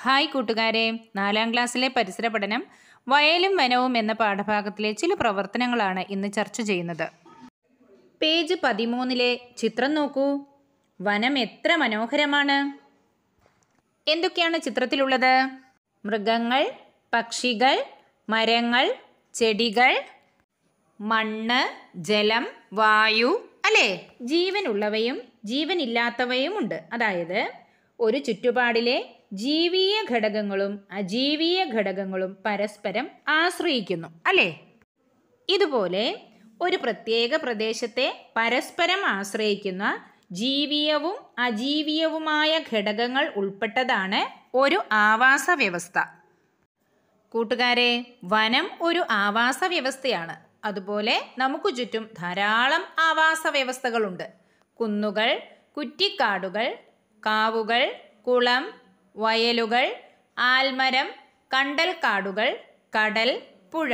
hi കൂട്ടുകാരെ നാലാം ക്ലാസ്സിലെ പരിസര പഠനം വയലും വനവും എന്ന പാഠഭാഗത്തിലെ ചില പ്രവർത്തനങ്ങളാണ് ഇന്ന് ചർച്ച ചെയ്യുന്നത് പേജ് പതിമൂന്നിലെ ചിത്രം നോക്കൂ വനം എത്ര മനോഹരമാണ് എന്തൊക്കെയാണ് ചിത്രത്തിലുള്ളത് മൃഗങ്ങൾ പക്ഷികൾ മരങ്ങൾ ചെടികൾ മണ്ണ് ജലം വായു അല്ലേ ജീവനുള്ളവയും ജീവനില്ലാത്തവയും ഉണ്ട് അതായത് ഒരു ചുറ്റുപാടിലെ ജീവീയ ഘടകങ്ങളും അജീവീയ ഘടകങ്ങളും പരസ്പരം ആശ്രയിക്കുന്നു അല്ലേ ഇതുപോലെ ഒരു പ്രത്യേക പ്രദേശത്തെ പരസ്പരം ആശ്രയിക്കുന്ന ജീവീയവും അജീവീയവുമായ ഘടകങ്ങൾ ഉൾപ്പെട്ടതാണ് ഒരു ആവാസ വ്യവസ്ഥ കൂട്ടുകാരെ വനം ഒരു ആവാസ വ്യവസ്ഥയാണ് അതുപോലെ നമുക്ക് ചുറ്റും ധാരാളം ആവാസ വ്യവസ്ഥകളുണ്ട് കുന്നുകൾ കുറ്റിക്കാടുകൾ കാവുകൾ കുളം വയലുകൾ ആൽമരം കണ്ടൽക്കാടുകൾ കടൽ പുഴ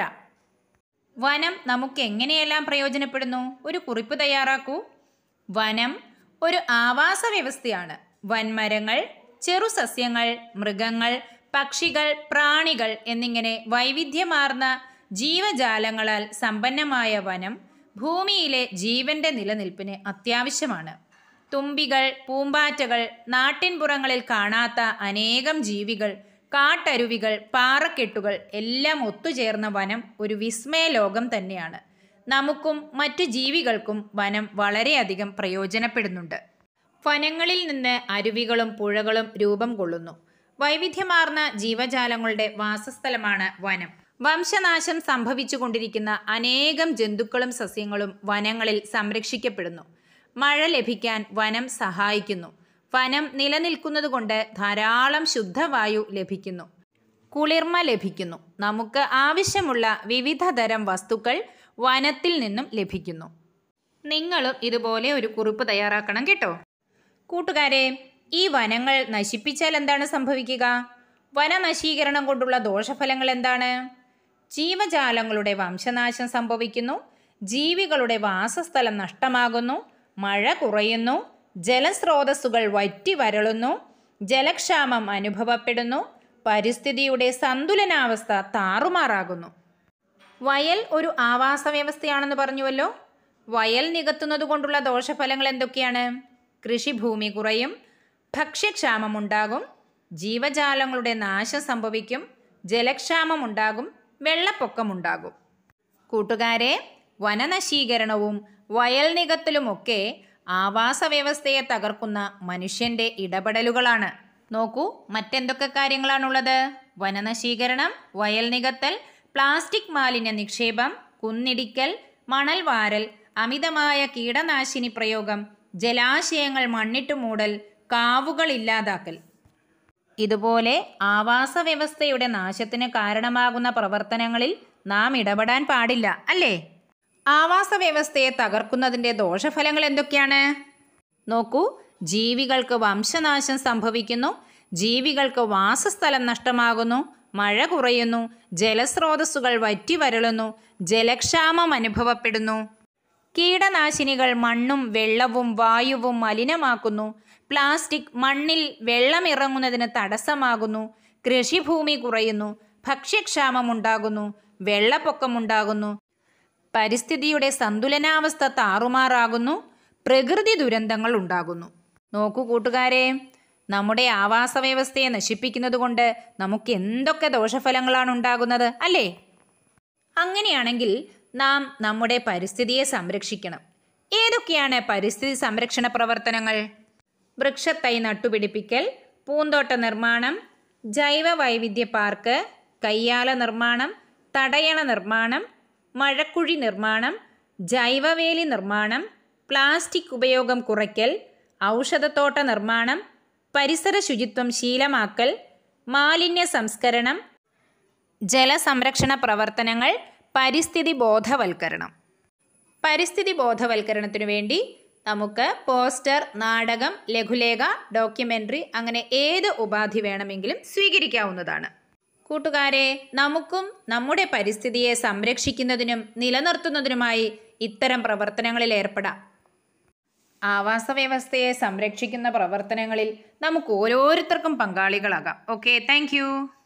വനം നമുക്ക് എങ്ങനെയെല്ലാം പ്രയോജനപ്പെടുന്നു ഒരു കുറിപ്പ് തയ്യാറാക്കൂ വനം ഒരു ആവാസ വ്യവസ്ഥയാണ് വൻമരങ്ങൾ ചെറുസസ്യങ്ങൾ മൃഗങ്ങൾ പക്ഷികൾ പ്രാണികൾ എന്നിങ്ങനെ വൈവിധ്യമാർന്ന ജീവജാലങ്ങളാൽ സമ്പന്നമായ വനം ഭൂമിയിലെ ജീവന്റെ നിലനിൽപ്പിന് അത്യാവശ്യമാണ് തുമ്പികൾ പൂമ്പാറ്റകൾ നാട്ടിൻപുറങ്ങളിൽ കാണാത്ത അനേകം ജീവികൾ കാട്ടരുവികൾ പാറക്കെട്ടുകൾ എല്ലാം ഒത്തുചേർന്ന വനം ഒരു വിസ്മയ ലോകം തന്നെയാണ് നമുക്കും മറ്റു ജീവികൾക്കും വനം വളരെയധികം പ്രയോജനപ്പെടുന്നുണ്ട് വനങ്ങളിൽ നിന്ന് അരുവികളും പുഴകളും രൂപം കൊള്ളുന്നു വൈവിധ്യമാർന്ന ജീവജാലങ്ങളുടെ വാസസ്ഥലമാണ് വനം വംശനാശം സംഭവിച്ചുകൊണ്ടിരിക്കുന്ന അനേകം ജന്തുക്കളും സസ്യങ്ങളും വനങ്ങളിൽ സംരക്ഷിക്കപ്പെടുന്നു മഴ ലഭിക്കാൻ വനം സഹായിക്കുന്നു വനം നിലനിൽക്കുന്നതുകൊണ്ട് ധാരാളം ശുദ്ധവായു ലഭിക്കുന്നു കുളിർമ ലഭിക്കുന്നു നമുക്ക് ആവശ്യമുള്ള വിവിധ തരം വസ്തുക്കൾ വനത്തിൽ നിന്നും ലഭിക്കുന്നു നിങ്ങളും ഇതുപോലെ ഒരു കുറിപ്പ് തയ്യാറാക്കണം കേട്ടോ കൂട്ടുകാരെ ഈ വനങ്ങൾ നശിപ്പിച്ചാൽ എന്താണ് സംഭവിക്കുക വനനശീകരണം കൊണ്ടുള്ള ദോഷഫലങ്ങൾ എന്താണ് ജീവജാലങ്ങളുടെ വംശനാശം സംഭവിക്കുന്നു ജീവികളുടെ വാസസ്ഥലം നഷ്ടമാകുന്നു മഴ കുറയുന്നു ജലസ്രോതസ്സുകൾ വറ്റി വരളുന്നു ജലക്ഷാമം അനുഭവപ്പെടുന്നു പരിസ്ഥിതിയുടെ സന്തുലനാവസ്ഥ താറുമാറാകുന്നു വയൽ ഒരു ആവാസ വ്യവസ്ഥയാണെന്ന് പറഞ്ഞുവല്ലോ വയൽ നികത്തുന്നത് കൊണ്ടുള്ള ദോഷഫലങ്ങൾ എന്തൊക്കെയാണ് കൃഷിഭൂമി കുറയും ഭക്ഷ്യക്ഷാമമുണ്ടാകും ജീവജാലങ്ങളുടെ നാശം സംഭവിക്കും ജലക്ഷാമമുണ്ടാകും വെള്ളപ്പൊക്കമുണ്ടാകും കൂട്ടുകാരെ വനനശീകരണവും വയൽ നികത്തലുമൊക്കെ ആവാസ വ്യവസ്ഥയെ തകർക്കുന്ന മനുഷ്യന്റെ ഇടപെടലുകളാണ് നോക്കൂ മറ്റെന്തൊക്കെ കാര്യങ്ങളാണുള്ളത് വനനശീകരണം വയൽ നികത്തൽ പ്ലാസ്റ്റിക് മാലിന്യ നിക്ഷേപം കുന്നിടിക്കൽ മണൽ വാരൽ അമിതമായ കീടനാശിനി പ്രയോഗം ജലാശയങ്ങൾ മണ്ണിട്ട് മൂടൽ കാവുകൾ ഇല്ലാതാക്കൽ ഇതുപോലെ ആവാസ വ്യവസ്ഥയുടെ നാശത്തിന് കാരണമാകുന്ന പ്രവർത്തനങ്ങളിൽ നാം ഇടപെടാൻ പാടില്ല അല്ലേ ആവാസ വ്യവസ്ഥയെ തകർക്കുന്നതിൻ്റെ ദോഷഫലങ്ങൾ എന്തൊക്കെയാണ് നോക്കൂ ജീവികൾക്ക് വംശനാശം സംഭവിക്കുന്നു ജീവികൾക്ക് വാസസ്ഥലം നഷ്ടമാകുന്നു മഴ കുറയുന്നു ജലസ്രോതസ്സുകൾ വറ്റി വരളുന്നു ജലക്ഷാമം അനുഭവപ്പെടുന്നു കീടനാശിനികൾ മണ്ണും വെള്ളവും വായുവും മലിനമാക്കുന്നു പ്ലാസ്റ്റിക് മണ്ണിൽ വെള്ളം ഇറങ്ങുന്നതിന് തടസ്സമാകുന്നു കൃഷിഭൂമി കുറയുന്നു ഭക്ഷ്യക്ഷാമമുണ്ടാകുന്നു വെള്ളപ്പൊക്കമുണ്ടാകുന്നു പരിസ്ഥിതിയുടെ സന്തുലനാവസ്ഥ താറുമാറാകുന്നു പ്രകൃതി ദുരന്തങ്ങൾ ഉണ്ടാകുന്നു നോക്കൂ കൂട്ടുകാരെ നമ്മുടെ ആവാസ വ്യവസ്ഥയെ നശിപ്പിക്കുന്നത് കൊണ്ട് നമുക്ക് എന്തൊക്കെ ദോഷഫലങ്ങളാണ് ഉണ്ടാകുന്നത് അല്ലേ അങ്ങനെയാണെങ്കിൽ നാം നമ്മുടെ പരിസ്ഥിതിയെ സംരക്ഷിക്കണം ഏതൊക്കെയാണ് പരിസ്ഥിതി സംരക്ഷണ പ്രവർത്തനങ്ങൾ വൃക്ഷത്തൈ നട്ടുപിടിപ്പിക്കൽ പൂന്തോട്ട നിർമ്മാണം ജൈവ വൈവിധ്യ പാർക്ക് കയ്യാല നിർമ്മാണം തടയണ നിർമ്മാണം മഴക്കുഴി നിർമ്മാണം ജൈവവേലി നിർമ്മാണം പ്ലാസ്റ്റിക് ഉപയോഗം കുറയ്ക്കൽ ഔഷധത്തോട്ട നിർമ്മാണം പരിസര ശുചിത്വം ശീലമാക്കൽ മാലിന്യ സംസ്കരണം ജലസംരക്ഷണ പ്രവർത്തനങ്ങൾ പരിസ്ഥിതി ബോധവൽക്കരണം പരിസ്ഥിതി ബോധവൽക്കരണത്തിനു വേണ്ടി നമുക്ക് പോസ്റ്റർ നാടകം ലഘുലേഖ ഡോക്യുമെൻ്ററി അങ്ങനെ ഏത് ഉപാധി വേണമെങ്കിലും സ്വീകരിക്കാവുന്നതാണ് കൂട്ടുകാരെ നമുക്കും നമ്മുടെ പരിസ്ഥിതിയെ സംരക്ഷിക്കുന്നതിനും നിലനിർത്തുന്നതിനുമായി ഇത്തരം പ്രവർത്തനങ്ങളിൽ ഏർപ്പെടാം ആവാസ വ്യവസ്ഥയെ സംരക്ഷിക്കുന്ന പ്രവർത്തനങ്ങളിൽ നമുക്ക് ഓരോരുത്തർക്കും പങ്കാളികളാകാം ഓക്കെ താങ്ക്